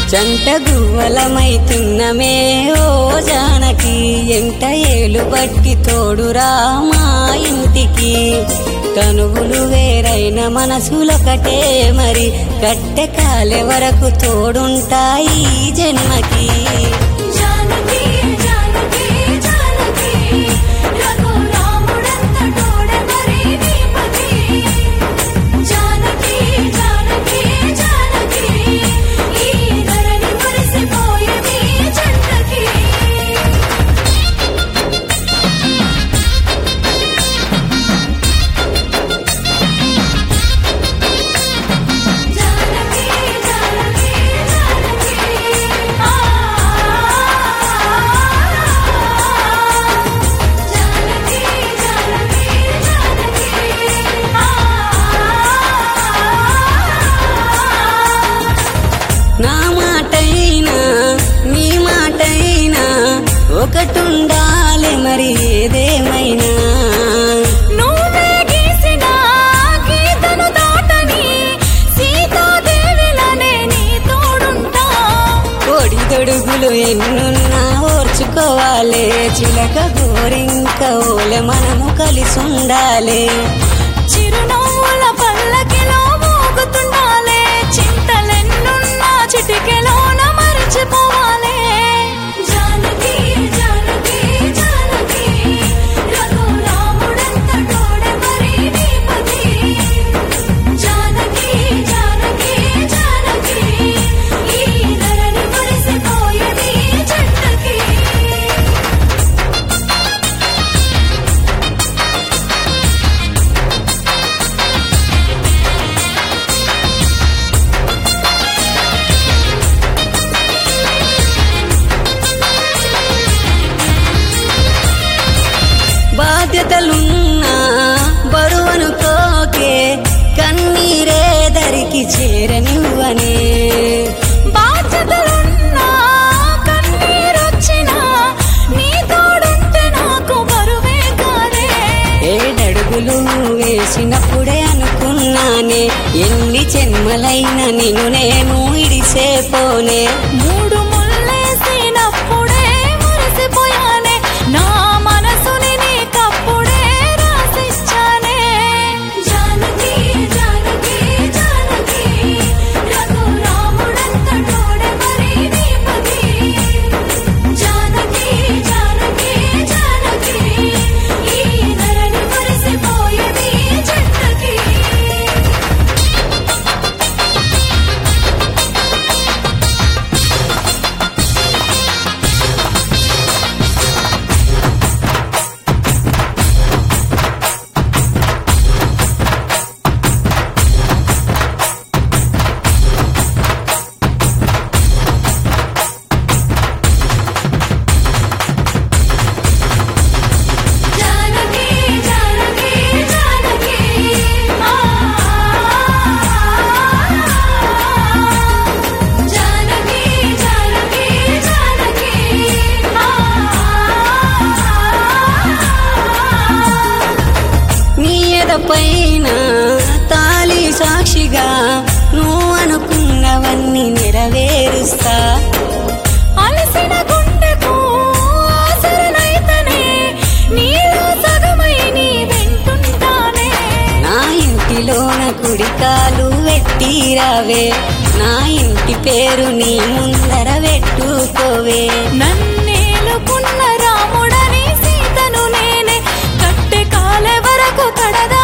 జంట గువ్వలమైతున్నమే ఓ జానకి ఎంట ఏలు బట్టి తోడురా మా ఇంటికి కనువులు వేరైన మనసులొకటే మరి కట్టె కాలే వరకు తోడుంటాయి ఈ జన్మకి జానకి జానకి జానకి రఘురాముడంత తోడెవరి దీపకి జానకి జానకి జానకి ఈ ధరణి మురిసిపోయే మీ జంటకి జానకి జానకి జానకి ఆ జానకి జానకి జానకి ఆ నా మాటైనా నీ మాటైనా ఒకటుండాలి మరి ఏదేమైనా నువ్వే గీసిన గీతను దాటని సీతాదేవిలానే నీ తోడుంటా కోడి దొడుగులు ఎన్నున్నా ఓర్చుకోవాలి చిలక గోరింక ఓలె మనము కలిసి ఉండాలి చిరునవ్వుల పల్లకిలో మోగుతుండాలే చింతలెన్నున్నా చిటికెలోన మరిచిపోవాలే జానకి జానకి జానకి రఘురాముడంత తోడెవరి దీపకి జానకి జానకి జానకి ఈ ధరణి మురిసిపోయే మీ జంటకి బాధ్యతలున్నా బరువనుకోకే కన్నీరే దరికి చేరనివ్వనే బాధ్యతలున్నా కన్నీరొచ్చినా నీ తోడుంటే నాకు బరువే కాదే ఏడడుగులు వేసినప్పుడే అనుకున్నానే ఎన్ని జన్మలైన నిన్ను నేను ఇడిసేపోనే మూడు ముళ్ళేసినప్పుడే మురిసిపోయానే నా మనసుని నీకప్పుడే రాసిచ్చానే జానకి జానకి జానకి రఘురాముడంత తోడెవరి దీపకి జానకి జానకి జానకి ఈ ధరణి మురిసిపోయే మీ జంటకి జానకి జానకి జానకి ఆ జానకి జానకి జానకి ఆ నీ ఎదపైన తాలి సాక్షిగా నువ్వు అనుకున్నవన్నీ నెరవేరుస్తా అలసిన గుండెకు ఆసరనైతనే నీలో సగమై నీ వెంటుంటానే నా ఇంటిలోన కుడికాలు వెట్టిరావే నా ఇంటి పేరు నీ ముందర పెట్టుకోవే నన్నేలుకున్న రాముడని సీతను నేనే కట్టె కాలే వరకు కడదా